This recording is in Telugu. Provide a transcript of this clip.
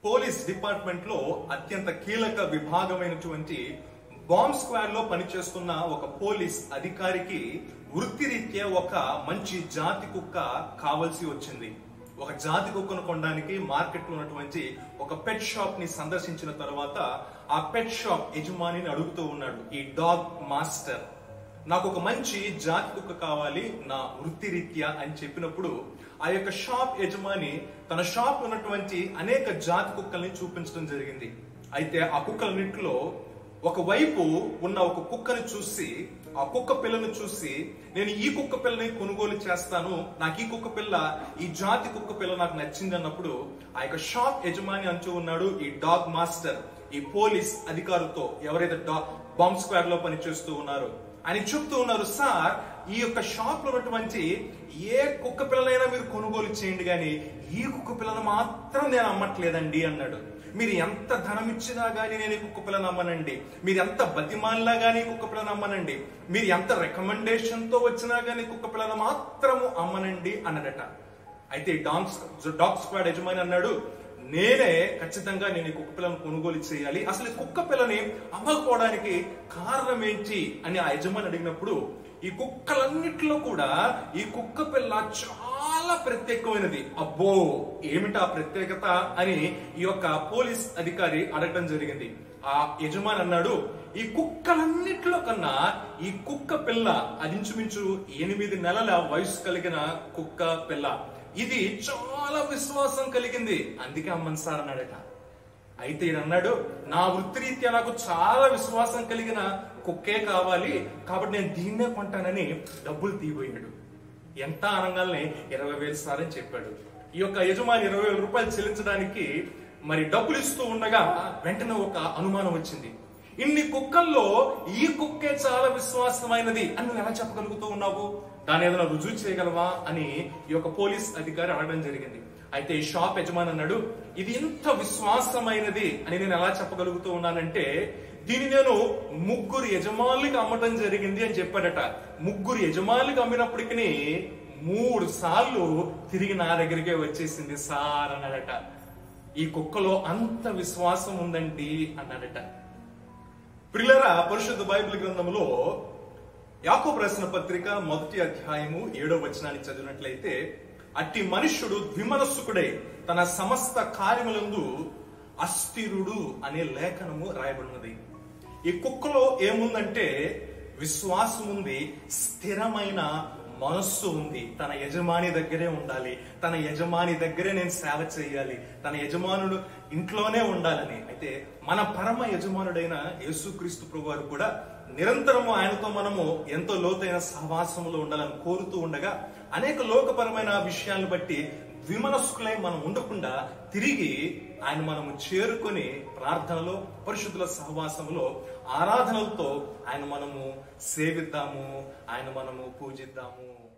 పోలీస్ డిపార్ట్మెంట్ లో అత్యంత కీలక విభాగమైనటువంటి బాంబ్ స్క్వాడ్ లో పనిచేస్తున్న ఒక పోలీస్ అధికారికి వృత్తిరీత్యా ఒక మంచి జాతి కుక్క కావలసి వచ్చింది ఒక జాతి కుక్కను కొనడానికి మార్కెట్ లో ఉన్నటువంటి ఒక పెట్ షాప్ ని సందర్శించిన తర్వాత ఆ పెట్ షాప్ యజమానిని అడుగుతూ ఉన్నాడు ఈ డాగ్ మాస్టర్ నాకు ఒక మంచి జాతి కుక్క కావాలి నా వృత్తిరీత్యా అని చెప్పినప్పుడు ఆ యొక్క షాప్ యజమాని తన షాప్ ఉన్నటువంటి అనేక జాతి కుక్కల్ని చూపించడం జరిగింది అయితే ఆ కుక్కలన్నింటిలో ఒకవైపు ఉన్న ఒక కుక్కని చూసి ఆ కుక్క పిల్లను చూసి నేను ఈ కుక్క పిల్లని కొనుగోలు చేస్తాను నాకు ఈ కుక్క పిల్ల ఈ జాతి కుక్క పిల్ల నాకు నచ్చింది అన్నప్పుడు ఆ యొక్క షాప్ యజమాని అంటూ ఉన్నాడు ఈ డాగ్ మాస్టర్ ఈ పోలీస్ అధికారులతో ఎవరైతే డాగ్ బాంబ్ స్క్వాడ్ లో పనిచేస్తూ ఉన్నారో అని చెప్తూ ఉన్నారు సార్ ఈ యొక్క షాప్ లో ఉన్నటువంటి ఏ కుక్క పిల్లలైనా మీరు కొనుగోలు చేయండి కానీ ఈ కుక్క పిల్లను మాత్రం నేను అమ్మట్లేదండి అన్నాడు మీరు ఎంత ధనం ఇచ్చినా గానీ నేను ఈ కుక్క పిల్లని అమ్మనండి మీరు ఎంత బతిమాలినా గానీ ఈ కుక్క పిల్లని అమ్మనండి మీరు ఎంత రికమెండేషన్ తో వచ్చినా గానీ కుక్క పిల్లని మాత్రము అమ్మనండి అన్నాడట అయితే డాగ్స్ డాగ్ స్క్వాడ్ యజమాని అన్నాడు నేనే ఖచ్చితంగా నేను ఈ కుక్క పిల్లను కొనుగోలు చేయాలి అసలు ఈ కుక్క పిల్లని అమ్మకపోవడానికి కారణం ఏంటి అని ఆ యజమాని అడిగినప్పుడు ఈ కుక్కలన్నిట్లో కూడా ఈ కుక్క పిల్ల చాలా ప్రత్యేకమైనది అబ్బో ఏమిటా ప్రత్యేకత అని ఈ యొక్క పోలీస్ అధికారి అడగడం జరిగింది ఆ యజమాని అన్నాడు ఈ కుక్కలన్నిట్లో కన్నా ఈ కుక్క పిల్ల అది ఇంచుమించు ఎనిమిది నెలల వయసు కలిగిన కుక్క పిల్ల ఇది చాలా విశ్వాసం కలిగింది అందుకే అమ్మన్ సార్ అన్నాడట అయితే ఈయన అన్నాడు నా వృత్తిరీత్యా నాకు చాలా విశ్వాసం కలిగిన కుక్కే కావాలి కాబట్టి నేను దీన్నే కొంటానని డబ్బులు తీయబోయినాడు ఎంత అనగానే ఇరవై వేలు సార్ అని చెప్పాడు ఈ యొక్క యజమాని ఇరవై వేల రూపాయలు చెల్లించడానికి మరి డబ్బులు ఇస్తూ ఉండగా వెంటనే ఒక అనుమానం వచ్చింది ఇన్ని కుక్కల్లో ఈ కుక్కే చాలా విశ్వాసమైనది అని నువ్వు ఎలా చెప్పగలుగుతూ ఉన్నావు దాని ఏదైనా రుజువు చేయగలవా అని ఈ యొక్క పోలీస్ అధికారి అడగడం జరిగింది అయితే ఈ షాప్ యజమాని అన్నాడు ఇది ఇంత విశ్వాసమైనది అని నేను ఎలా చెప్పగలుగుతూ ఉన్నానంటే దీన్ని నేను ముగ్గురు యజమానులకి అమ్మటం జరిగింది అని చెప్పాడట ముగ్గురు యజమానులకి అమ్మినప్పటికీ మూడు సార్లు తిరిగి నా దగ్గరికే వచ్చేసింది సార్ అన్నాడట ఈ కుక్కలో అంత విశ్వాసం ఉందండి అన్నాడట ప్రిలరా పరిశుద్ధ బైబిల్ గ్రంథంలో యాకోబు రాసిన పత్రిక మొదటి అధ్యాయము ఏడో వచనాన్ని చదివినట్లయితే అట్టి మనుష్యుడు ద్విమనస్సుకుడై తన సమస్త కార్యములందు అస్థిరుడు అనే లేఖనము రాయబడినది ఈ కుక్కలో ఏముందంటే విశ్వాసం ఉంది స్థిరమైన మనస్సు ఉంది తన యజమాని దగ్గరే ఉండాలి తన యజమాని దగ్గరే నేను సేవ చేయాలి తన యజమానుడు ఇంట్లోనే ఉండాలని అయితే మన పరమ యజమానుడైన యేసుక్రీస్తు ప్రభు వారు కూడా నిరంతరము ఆయనతో మనము ఎంతో లోతైన సహవాసములో ఉండాలని కోరుతూ ఉండగా అనేక లోకపరమైన విషయాలను బట్టి విమనస్కులై మనం ఉండకుండా తిరిగి ఆయన మనము చేరుకొని ప్రార్థనలో పరిశుద్ధుల సహవాసములో ఆరాధనలతో ఆయన మనము సేవిద్దాము ఆయన మనము పూజిద్దాము